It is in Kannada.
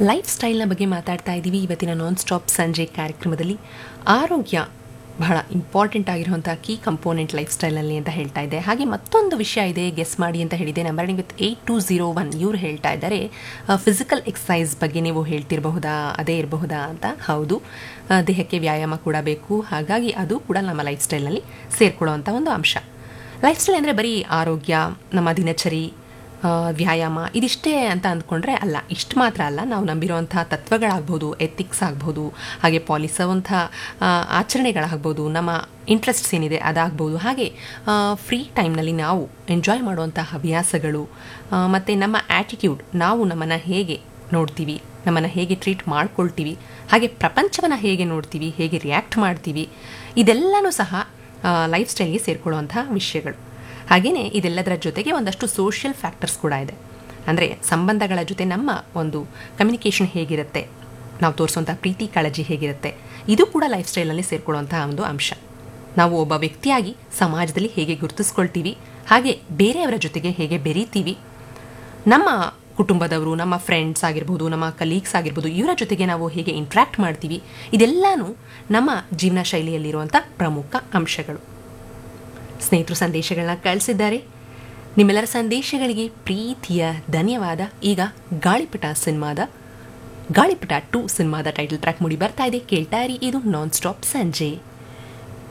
ಲೈಫ್ ಸ್ಟೈಲ್ನ ಬಗ್ಗೆ ಮಾತಾಡ್ತಾ ಇದ್ದೀವಿ ಇವತ್ತಿನ ನಾನ್ ಸ್ಟಾಪ್ ಸಂಜೆ ಕಾರ್ಯಕ್ರಮದಲ್ಲಿ ಆರೋಗ್ಯ ಬಹಳ ಇಂಪಾರ್ಟೆಂಟ್ ಆಗಿರುವಂಥ ಕೀ ಕಂಪೋನೆಂಟ್ ಲೈಫ್ ಸ್ಟೈಲಲ್ಲಿ ಅಂತ ಹೇಳ್ತಾ ಇದ್ದೆ ಹಾಗೆ ಮತ್ತೊಂದು ವಿಷಯ ಇದೆ ಗೆಸ್ ಮಾಡಿ ಅಂತ ಹೇಳಿದೆ number with eight two zero one ಇವ್ರು ಹೇಳ್ತಾ ಇದ್ದಾರೆ ಫಿಸಿಕಲ್ ಎಕ್ಸಸೈಸ್ ಬಗ್ಗೆ ನೀವು ಹೇಳ್ತಿರಬಹುದಾ ಅದೇ ಇರಬಹುದಾ ಅಂತ ಹೌದು ಆ, ದೇಹಕ್ಕೆ ವ್ಯಾಯಾಮ ಕೂಡ ಬೇಕು ಹಾಗಾಗಿ ಅದು ಕೂಡ ನಮ್ಮ ಲೈಫ್ ಸ್ಟೈಲ್ನಲ್ಲಿ ಸೇರ್ಕೊಳ್ಳುವಂಥ ಒಂದು ಅಂಶ ಲೈಫ್ ಸ್ಟೈಲ್ ಅಂದರೆ ಬರೀ ಆರೋಗ್ಯ ನಮ್ಮ ದಿನಚರಿ ಆ, ವ್ಯಾಯಾಮ ಇದಿಷ್ಟೇ ಅಂತ ಅಂದ್ಕೊಂಡ್ರೆ ಅಲ್ಲ ಇಷ್ಟು ಮಾತ್ರ ಅಲ್ಲ ನಾವು ನಂಬಿರುವಂಥ ತತ್ವಗಳಾಗ್ಬೋದು ಎಥಿಕ್ಸ್ ಆಗ್ಬೋದು ಹಾಗೆ ಪಾಲಿಸುವಂಥ ಆ, ಆಚರಣೆಗಳಾಗ್ಬೋದು ನಮ್ಮ ಇಂಟ್ರೆಸ್ಟ್ಸ್ ಏನಿದೆ ಅದಾಗ್ಬೋದು ಹಾಗೆ ಫ್ರೀ ಟೈಮ್ನಲ್ಲಿ ನಾವು ಎಂಜಾಯ್ ಮಾಡುವಂಥ ಹವ್ಯಾಸಗಳು ಮತ್ತು ನಮ್ಮ ಆ್ಯಟಿಟ್ಯೂಡ್ ನಾವು ನಮ್ಮನ್ನು ಹೇಗೆ ನೋಡ್ತೀವಿ ನಮ್ಮನ್ನು ಹೇಗೆ ಟ್ರೀಟ್ ಮಾಡ್ಕೊಳ್ತೀವಿ ಹಾಗೆ ಪ್ರಪಂಚವನ್ನು ಹೇಗೆ ನೋಡ್ತೀವಿ ಹೇಗೆ ರಿಯಾಕ್ಟ್ ಮಾಡ್ತೀವಿ ಇದೆಲ್ಲನೂ ಸಹ ಲೈಫ್ ಸ್ಟೈಲ್ಗೆ ಸೇರಿಕೊಳ್ಳುವಂಥ ವಿಷಯಗಳು ಹಾಗೆಯೇ ಇದೆಲ್ಲದರ ಜೊತೆಗೆ ಒಂದಷ್ಟು ಸೋಷಿಯಲ್ ಫ್ಯಾಕ್ಟರ್ಸ್ ಕೂಡ ಇದೆ ಅಂದರೆ ಸಂಬಂಧಗಳ ಜೊತೆ ನಮ್ಮ ಒಂದು ಕಮ್ಯುನಿಕೇಷನ್ ಹೇಗಿರುತ್ತೆ ನಾವು ತೋರಿಸುವಂಥ ಪ್ರೀತಿ ಕಾಳಜಿ ಹೇಗಿರುತ್ತೆ ಇದು ಕೂಡ ಲೈಫ್ ಸ್ಟೈಲಲ್ಲಿ ಸೇರಿಕೊಳ್ಳುವಂತಹ ಒಂದು ಅಂಶ ನಾವು ಒಬ್ಬ ವ್ಯಕ್ತಿಯಾಗಿ ಸಮಾಜದಲ್ಲಿ ಹೇಗೆ ಗುರುತಿಸ್ಕೊಳ್ತೀವಿ ಹಾಗೆ ಬೇರೆಯವರ ಜೊತೆಗೆ ಹೇಗೆ ಬೆರೀತೀವಿ ನಮ್ಮ ಕುಟುಂಬದವರು ನಮ್ಮ ಫ್ರೆಂಡ್ಸ್ ಆಗಿರ್ಬೋದು ನಮ್ಮ ಕಲೀಗ್ಸ್ ಆಗಿರ್ಬೋದು ಇವರ ಜೊತೆಗೆ ನಾವು ಹೇಗೆ ಇಂಟ್ರ್ಯಾಕ್ಟ್ ಮಾಡ್ತೀವಿ ಇದೆಲ್ಲನೂ ನಮ್ಮ ಜೀವನ ಶೈಲಿಯಲ್ಲಿರುವಂಥ ಪ್ರಮುಖ ಅಂಶಗಳು ಸ್ನೇಹಿತರು ಸಂದೇಶಗಳನ್ನ ಕಳಿಸಿದ್ದಾರೆ ನಿಮ್ಮೆಲ್ಲರ ಸಂದೇಶಗಳಿಗೆ ಪ್ರೀತಿಯ ಧನ್ಯವಾದ ಈಗ ಗಾಳಿಪಟ ಸಿನಿಮಾದ ಗಾಳಿಪಟ ಟು ಸಿನಿಮಾದ ಟೈಟಲ್ ಟ್ರ್ಯಾಕ್ ಮೂಡಿ ಬರ್ತಾ ಇದೆ ಕೇಳ್ತಾ ಇರಿ ಇದು ನಾನ್ ಸ್ಟಾಪ್ ಸಂಜೆ